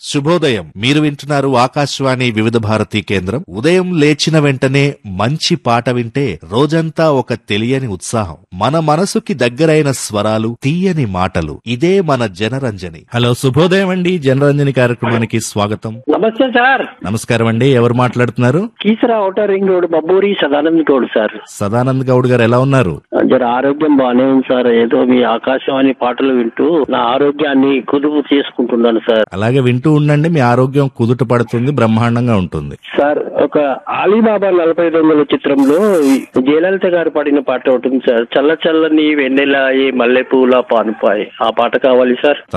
శుభోదయం మీరు వింటున్నారు ఆకాశవాణి వివిధ భారతి కేంద్రం ఉదయం లేచిన వెంటనే మంచి పాట వింటే రోజంతా ఒక తెలియని ఉత్సాహం మన మనసుకి దగ్గరైన స్వరాలు తీయని మాటలు ఇదే మన జనరంజని హలో శుభోదయం అండి జనరంజని కార్యక్రమానికి స్వాగతం నమస్తే సార్ నమస్కారం అండి ఎవరు మాట్లాడుతున్నారు Keesara outer ring road Babburi Sadanand Goud sir Sadanand Goud గారు ఎలా ఉన్నారు జర ఆరోగ్యం బాగానే ఉంది సార్ ఏదో మీ ఆకాశవాణి పాటలు వింటూ నా ఆరోగ్యాన్ని కుదుపు చేసుకుంటున్నాను సార్ అలాగే వింటూ ఉండండి మీ ఆరోగ్యం కుదుట పడుతుంది బ్రహ్మాండంగా ఉంటుంది సార్ ఒక అలీబాబా నలభై దొంగల చిత్రంలో జయలలిత గారు పాడిన పాట ఒకటి ఉంది సార్ చల్ల చల్లని వెన్నెలాయి మల్లెపూల పానుపాయి ఆ పాట కావాలి సార్